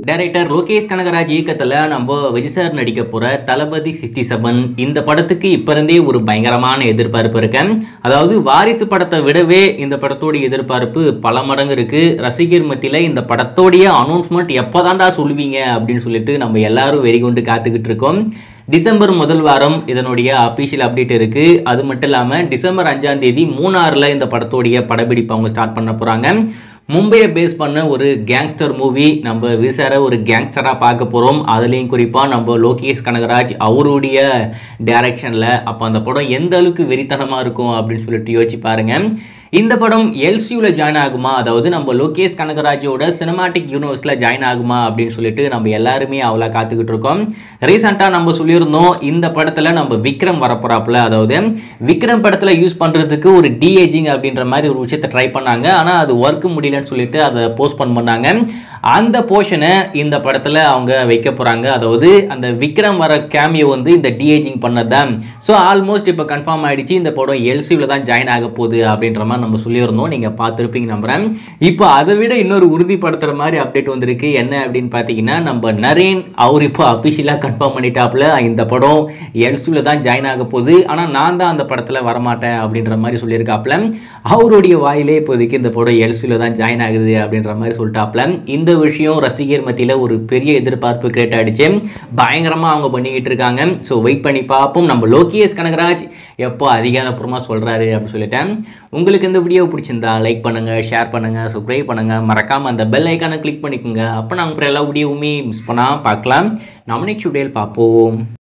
director Lokesh Kanagaraj இயக்கத்தில் நம்ம Vijay sir நடிக்க போகிற தளபதி சிக்ஸ்டி செவன் இந்த படத்துக்கு இப்போ இருந்தே ஒரு பயங்கரமான எதிர்பார்ப்பு இருக்கு அதாவது வாரிசு படத்தை விடவே இந்த படத்தோட எதிர்பார்ப்பு பல மடங்கு இருக்கு ரசிகர் மத்தியில் இந்த படத்தோடைய அனௌன்ஸ்மெண்ட் எப்போதான்டா சொல்லுவீங்க அப்படின்னு சொல்லிட்டு நம்ம எல்லாரும் வெறிகொண்டு காத்துக்கிட்டு இருக்கோம் டிசம்பர் முதல் வாரம் இதனுடைய அபிஷியல் அப்டேட் இருக்கு அது மட்டும் இல்லாமல் டிசம்பர் அஞ்சாம் தேதி மூணாறில் இந்த படத்தோடைய படப்பிடிப்பு அவங்க ஸ்டார்ட் பண்ண போகிறாங்க மும்பையை பேஸ் பண்ண ஒரு கேங்ஸ்டர் மூவி நம்ம விசார ஒரு கேங்ஸ்டராக பார்க்க போகிறோம் அதுலேயும் குறிப்பாக நம்ம லோகேஷ் கனகராஜ் அவருடைய டைரக்ஷனில் அப்போ அந்த படம் எந்த அளவுக்கு வெறித்தனமாக இருக்கும் அப்படின்னு சொல்லிட்டு யோசிச்சு பாருங்க இந்த படம் எல்சியூவில் ஜாயின் ஆகுமா அதாவது நம்ம லோகேஷ் கனகராஜோட சினிமாட்டிக் யூனிவர்ஸில் ஜாயின் ஆகுமா அப்படின்னு சொல்லிட்டு நம்ம எல்லாருமே அவ்வளோ காத்துக்கிட்டு இருக்கோம் ரீசெண்டாக நம்ம சொல்லியிருந்தோம் இந்த படத்தில் நம்ம விக்ரம் வரப்போறாப்புல அதாவது விக்ரம் படத்தில் யூஸ் பண்ணுறதுக்கு ஒரு டிஏஜிங் அப்படின்ற மாதிரி ஒரு விஷயத்தை ட்ரை பண்ணாங்க ஆனால் அது ஒர்க் முடியலன்னு சொல்லிட்டு அதை போஸ்ட்போன் பண்ணாங்க அந்த போர்ஷனை இந்த படத்தில் அவங்க வைக்க போகிறாங்க அதாவது அந்த விக்ரம் வர கேமியோ வந்து இந்த டிஏஜிங் பண்ணது தான் ஸோ ஆல்மோஸ்ட் இப்போ கன்ஃபார்ம் ஆயிடுச்சு இந்த படம் எல்சியில் தான் ஜாயின் ஆக போகுது அப்படின்ற மாதிரி நம்ம சொல்லியிருந்தோம் நீங்கள் பார்த்துருப்பீங்க நம்புறேன் இப்போ அதை விட இன்னொரு உறுதிப்படுத்துகிற மாதிரி அப்டேட் வந்திருக்கு என்ன அப்படின்னு பார்த்தீங்கன்னா நம்ம நரேன் அவர் இப்போ அஃபிஷியலாக கன்ஃபார்ம் பண்ணிட்டாப்புல இந்த படம் எல்சியில் தான் ஜாயின் ஆக போகுது ஆனால் நான் தான் அந்த படத்தில் வரமாட்டேன் அப்படின்ற மாதிரி சொல்லியிருக்காப்புல அவருடைய வாயிலே இப்போதைக்கு இந்த படம் எல்சியில் தான் ஜாயின் ஆகுது அப்படின்ற மாதிரி சொல்லிட்டாப்புல இந்த விஷயம் ரசிகர் மத்தியில் ஒரு பெரிய எதிர்பார்ப்பு கிரியேட் ஆயிடுச்சு பயங்கரமாக அவங்க பண்ணிக்கிட்டு இருக்காங்க ஸோ வெயிட் பண்ணி பார்ப்போம் நம்ம லோகேஷ் கனகராஜ் எப்போ அதிகாரப்பூர்வமாக சொல்கிறாரு அப்படின்னு சொல்லிட்டேன் உங்களுக்கு இந்த வீடியோ பிடிச்சிருந்தா லைக் பண்ணுங்கள் ஷேர் பண்ணுங்கள் சப்ஸ்கிரைப் பண்ணுங்கள் மறக்காமல் அந்த பெல் ஐக்கானை கிளிக் பண்ணிக்கோங்க அப்போ நாங்கள் எல்லா வீடியோவுமே மிஸ் பண்ணால் பார்க்கலாம் நம்ம நெக்ஸ்ட் வீடியோவில் பார்ப்போம்